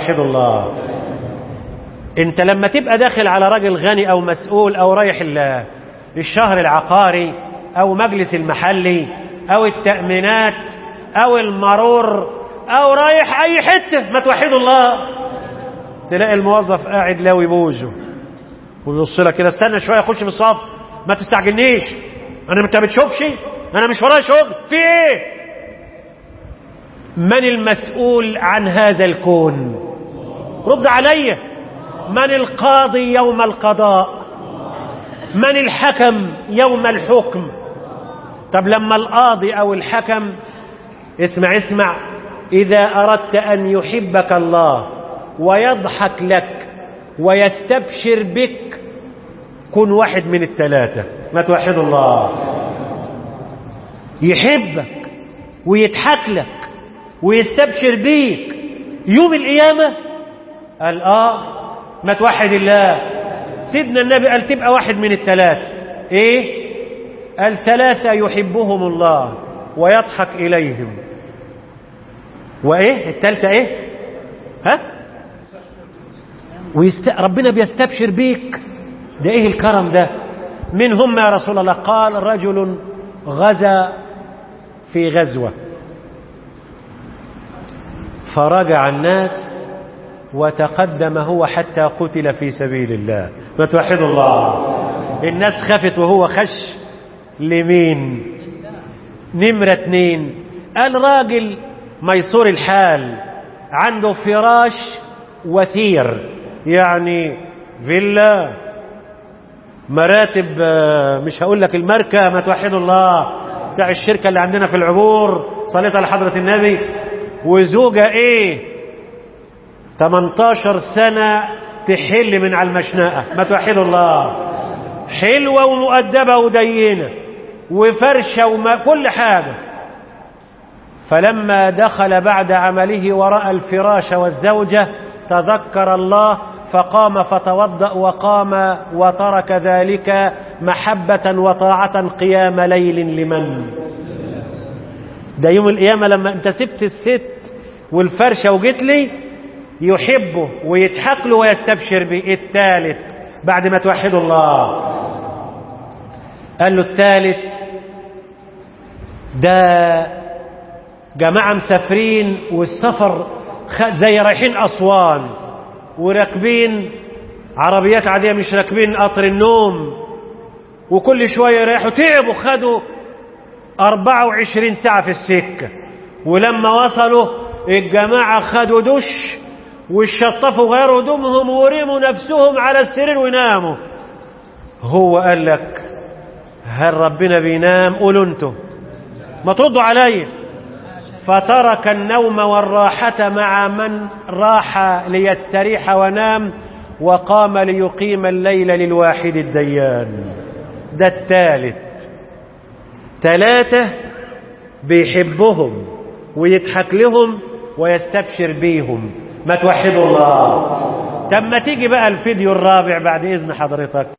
توحدوا الله انت لما تبقى داخل على راجل غني او مسؤول او رايح ال- الشهر العقاري او مجلس المحلي او التأمينات او المرور او رايح اي حتة ما توحدوا الله تلاقي الموظف قاعد لاوي بوزه ويبص لك كده استنى شويه اخش في الصف ما تستعجلنيش انا انت بتشوفش انا مش ورايا شغل في ايه من المسؤول عن هذا الكون رد علي من القاضي يوم القضاء من الحكم يوم الحكم طب لما القاضي او الحكم اسمع اسمع اذا اردت ان يحبك الله ويضحك لك ويستبشر بك كن واحد من الثلاثة ما توحد الله يحبك ويضحك لك ويستبشر بيك يوم القيامة قال اه ما توحد الله سيدنا النبي قال تبقى واحد من الثلاثة ايه قال ثلاثة يحبهم الله ويضحك إليهم وإيه الثالثة إيه ها ويست... ربنا بيستبشر بيك ده إيه الكرم ده من هم يا رسول الله قال رجل غزا في غزوة فرجع الناس وتقدم هو حتى قتل في سبيل الله ما توحد الله الناس خفت وهو خش لمين نمرة اتنين قال راجل ميسور الحال عنده فراش وثير يعني فيلا مراتب آه، مش هقول لك الماركة ما توحدوا الله بتاع الشركة اللي عندنا في العبور صليت على حضرة النبي وزوجة ايه 18 سنة تحل من على المشنقة ما توحدوا الله حلوة ومؤدبة ودينة وفرشة وما كل حاجة فلما دخل بعد عمله ورأى الفراش والزوجة تذكر الله فقام فتوضأ وقام وترك ذلك محبة وطاعة قيام ليل لمن ده يوم القيامة لما انت سبت الست والفرشة وجيت لي يحبه ويضحك له ويستبشر به الثالث بعد ما توحدوا الله قال له الثالث ده جماعة مسافرين والسفر خ- زي رايحين أسوان وراكبين عربيات عادية مش راكبين قطر النوم وكل شوية يريحوا تعبوا خدوا 24 ساعة في السكة ولما وصلوا الجماعة خدوا دش وشطفوا غيروا هدومهم ورموا نفسهم على السرير وناموا هو قال لك هل ربنا بينام قولوا انتم ما تردوا علي فترك النوم والراحة مع من راح ليستريح ونام وقام ليقيم الليل للواحد الديان ده الثالث ثلاثة بيحبهم ويضحك لهم ويستبشر بيهم ما توحدوا الله طب ما تيجي بقى الفيديو الرابع بعد إذن حضرتك